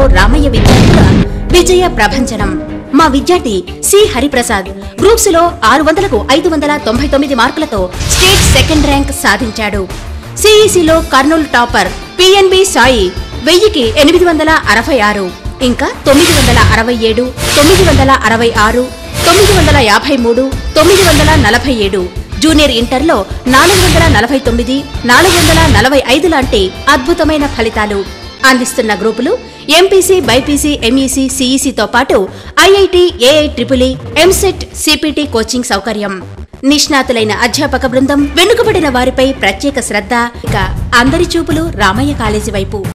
రామయ్య విద్యార్థుల విజయ ప్రభంజనం మా విద్యార్థి సి హరిప్రసాద్ గ్రూప్స్ లో ఆరు వందలకు ఐదు వందల తొంభై తొమ్మిది మార్కులతో స్టేట్ సెకండ్ ర్యాంక్ సాధించాడు సిఈసిలో కర్నూలు టాపర్ పిఎన్బి సాయి వెయ్యికి ఎనిమిది వందల అరవై ఆరు ఇంకా తొమ్మిది వందల అరవై ఏడు తొమ్మిది వందల అరవై ఆరు తొమ్మిది వందల యాభై మూడు తొమ్మిది వందల నలభై ఏడు జూనియర్ ఇంటర్లో నాలుగు వందల నలభై తొమ్మిది నాలుగు వందల నలభై ఐదు లాంటి అద్భుతమైన ఫలితాలు అందిస్తున్న గ్రూపులు ఎంపీసీ బైపీసీ ఎంఈసీ సిఈసీతో పాటు IIT AI triple EAMCET CPT coaching సౌకర్యం నిష్ణాతులైన అధ్యాపక బృందం వెనుకబడిన వారిపై ప్రత్యేక శ్రద్ధ ఇక అందరి చూపులు రామయ్య కాలేజీ వైపు